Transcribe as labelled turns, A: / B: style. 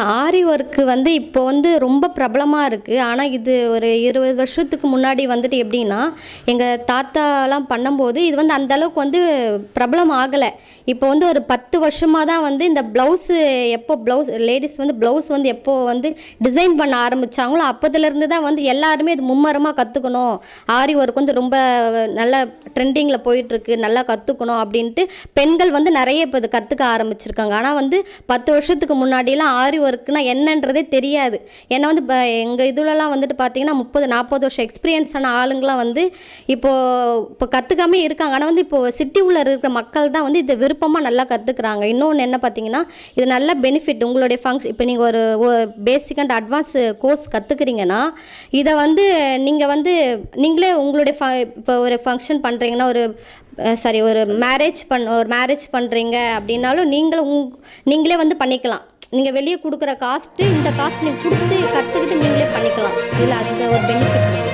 A: ஆரி work வந்து இப்போ வந்து ரொம்ப பிரபலமாக இருக்குது ஆனால் இது ஒரு இருபது வருஷத்துக்கு முன்னாடி வந்துட்டு எப்படின்னா எங்கள் தாத்தாலாம் பண்ணும்போது இது வந்து அந்த அளவுக்கு வந்து பிரபலம் ஆகலை இப்போ வந்து ஒரு பத்து வருஷமாக தான் வந்து இந்த ப்ளவுஸு எப்போ ப்ளவுஸ் லேடிஸ் வந்து ப்ளவுஸ் வந்து எப்போ வந்து டிசைன் பண்ண ஆரம்பித்தாங்களோ அப்போதுலேருந்து தான் வந்து எல்லாருமே இது மும்மரமாக கற்றுக்கணும் ஆரி ஒர்க் வந்து ரொம்ப நல்ல ட்ரெண்டிங்கில் போயிட்டுருக்கு நல்லா கற்றுக்கணும் அப்படின்ட்டு பெண்கள் வந்து நிறைய இப்போ இது கற்றுக்க ஆரம்பிச்சிருக்காங்க ஆனால் வந்து பத்து வருஷத்துக்கு முன்னாடிலாம் ஆரி ஒர்க்குனா என்னன்றதே தெரியாது ஏன்னா வந்து இப்போ எங்கள் இதுலலாம் வந்துட்டு பார்த்தீங்கன்னா முப்பது நாற்பது வருஷம் எக்ஸ்பீரியன்ஸான ஆளுங்களாம் வந்து இப்போது இப்போ கற்றுக்காமே இருக்காங்க ஆனால் வந்து இப்போது சிட்டி உள்ள இருக்கிற மக்கள் தான் வந்து இதை விருப்பமாக நல்லா கற்றுக்குறாங்க இன்னொன்று என்ன பார்த்தீங்கன்னா இது நல்ல பெனிஃபிட் உங்களுடைய ஃபங்க்ஷன் இப்போ நீங்கள் ஒரு பேசிக் அண்ட் அட்வான்ஸ் கோர்ஸ் கற்றுக்குறீங்கன்னா இதை வந்து நீங்கள் வந்து நீங்களே உங்களுடைய ஃப இப்போ ஒரு ஃபங்க்ஷன் பண்ணுறீங்கன்னா ஒரு சாரி ஒரு மேரேஜ் பண் ஒரு மேரேஜ் பண்ணுறீங்க அப்படின்னாலும் நீங்களும் உங் நீங்களே வந்து பண்ணிக்கலாம் நீங்கள் வெளியே கொடுக்குற காஸ்ட்டு இந்த காஸ்ட் நீங்கள் கொடுத்து கற்றுக்கிட்டு நீங்களே பண்ணிக்கலாம் இதில் அந்த ஒரு பெனிஃபிட் இருக்குது